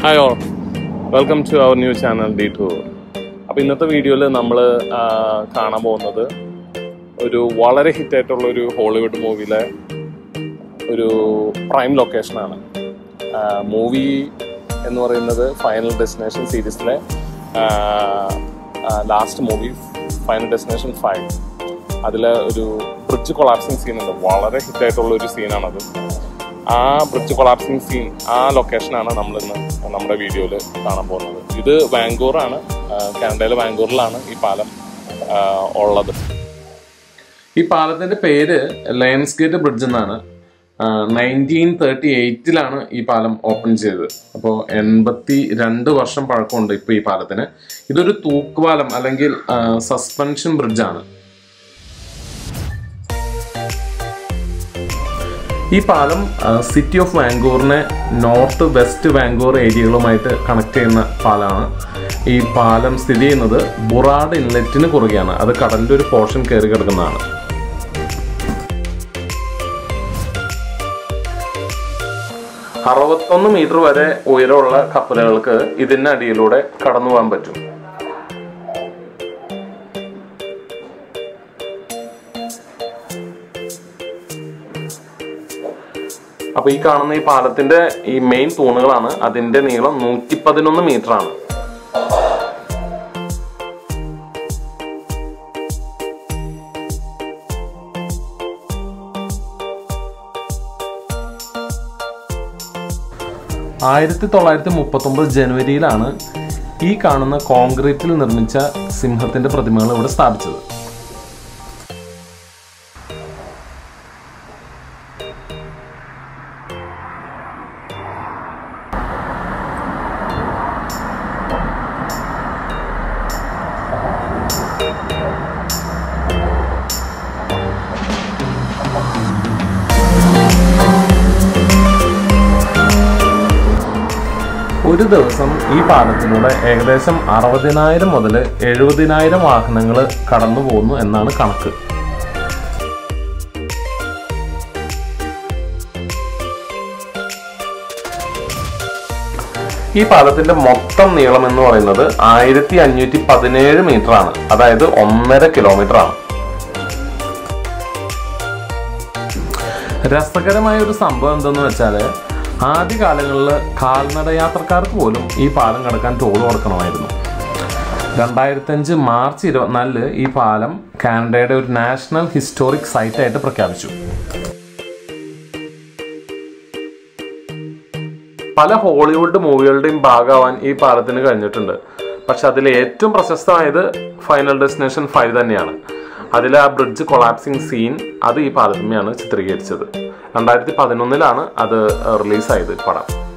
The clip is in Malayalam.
hi all welcome to our new channel D two അപ്പോൾ ഇന്നത്തെ വീഡിയോയിൽ നമ്മൾ കാണാൻ പോകുന്നത് ഒരു വളരെ ഹിറ്റായിട്ടുള്ള ഒരു ഹോളിവുഡ് മൂവിയിലെ ഒരു പ്രൈം ലൊക്കേഷനാണ് മൂവി എന്ന് പറയുന്നത് ഫൈനൽ ഡെസ്റ്റിനേഷൻ സീരീസിലെ last movie final destination five അതിൽ ഒരു ബ്രിഡ്ജ് കൊളാപ്സിങ് സീൻ ഉണ്ട് വളരെ ഹിറ്റായിട്ടുള്ള ഒരു സീനാണത് ആ ബ്രിഡ്ജ് കൊളാപ്സിങ് സീൻ ആ ലൊക്കേഷനാണ് നമ്മൾ ഇന്ന് നമ്മുടെ വീഡിയോയിൽ കാണാൻ പോകുന്നത് ഇത് വാങ്കൂറാണ് കാനഡയിലെ വാങ്കൂറിലാണ് ഈ പാലം ആ, ഉള്ളത് ഈ പാലത്തിന്റെ പേര് ലയൺസ് ഗേറ്റ് ബ്രിഡ്ജ് എന്നാണ് നയൻറ്റീൻ തേർട്ടി എയ്റ്റിലാണ് ഈ പാലം ഓപ്പൺ ചെയ്തത് അപ്പോൾ എൺപത്തി രണ്ട് വർഷം പഴക്കമുണ്ട് ഇപ്പോൾ ഈ പാലത്തിന് ഇതൊരു തൂക്കുപാലം അല്ലെങ്കിൽ സസ്പെൻഷൻ ബ്രിഡ്ജാണ് ഈ പാലം സിറ്റി ഓഫ് വാങ്കൂറിനെ നോർത്ത് വെസ്റ്റ് വാങ്കൂർ ഏരിയകളുമായിട്ട് കണക്ട് ചെയ്യുന്ന പാലമാണ് ഈ പാലം സ്ഥിതി ചെയ്യുന്നത് ബുറാഡ് ഇൻലെറ്റിന് കുറുകെയാണ് അത് കടലിൻ്റെ ഒരു പോർഷൻ കയറി കിടക്കുന്നതാണ് അറുപത്തൊന്ന് മീറ്റർ വരെ ഉയരമുള്ള കപ്പലുകൾക്ക് ഇതിനടിയിലൂടെ കടന്നു പോകാൻ പറ്റും അപ്പൊ ഈ കാണുന്ന ഈ പാലത്തിന്റെ ഈ മെയിൻ തൂണുകളാണ് അതിന്റെ നീളം നൂറ്റി പതിനൊന്ന് മീറ്റർ ആണ് ആയിരത്തി തൊള്ളായിരത്തി മുപ്പത്തി ഒമ്പത് ജനുവരിയിലാണ് ഈ കാണുന്ന കോൺക്രീറ്റിൽ നിർമ്മിച്ച സിംഹത്തിന്റെ പ്രതിമകൾ ഇവിടെ സ്ഥാപിച്ചത് ഒരു ദിവസം ഈ പാലത്തിലൂടെ ഏകദേശം അറുപതിനായിരം മുതൽ എഴുപതിനായിരം വാഹനങ്ങൾ കടന്നു പോകുന്നു എന്നാണ് കണക്ക് ഈ പാലത്തിന്റെ മൊത്തം നീളം എന്ന് പറയുന്നത് ആയിരത്തി അഞ്ഞൂറ്റി പതിനേഴ് മീറ്റർ ആണ് അതായത് ഒന്നര കിലോമീറ്റർ ആണ് രസകരമായ ഒരു സംഭവം എന്തെന്ന് വെച്ചാൽ ആദ്യകാലങ്ങളിൽ കാൽനട യാത്രക്കാർക്ക് പോലും ഈ പാലം കടക്കാൻ ടോൾ കൊടുക്കണമായിരുന്നു രണ്ടായിരത്തഞ്ച് മാർച്ച് ഇരുപത്തിനാലില് ഈ പാലം കാനഡയുടെ ഒരു നാഷണൽ ഹിസ്റ്റോറിക് സൈറ്റ് ആയിട്ട് പ്രഖ്യാപിച്ചു പല ഹോളിവുഡ് മൂവികളുടെയും ഭാഗമാവാൻ ഈ പാലത്തിന് കഴിഞ്ഞിട്ടുണ്ട് പക്ഷെ അതിൽ ഏറ്റവും പ്രശസ്തമായത് ഫൈനൽ ഡെസ്റ്റിനേഷൻ ഫൈവ് തന്നെയാണ് അതിൽ ആ ബ്രിഡ്ജ് കൊളാപ്സിങ് സീൻ അത് ഈ പാലത്തിന്മേയാണ് ചിത്രീകരിച്ചത് രണ്ടായിരത്തി പതിനൊന്നിലാണ് അത് റിലീസായത് പടം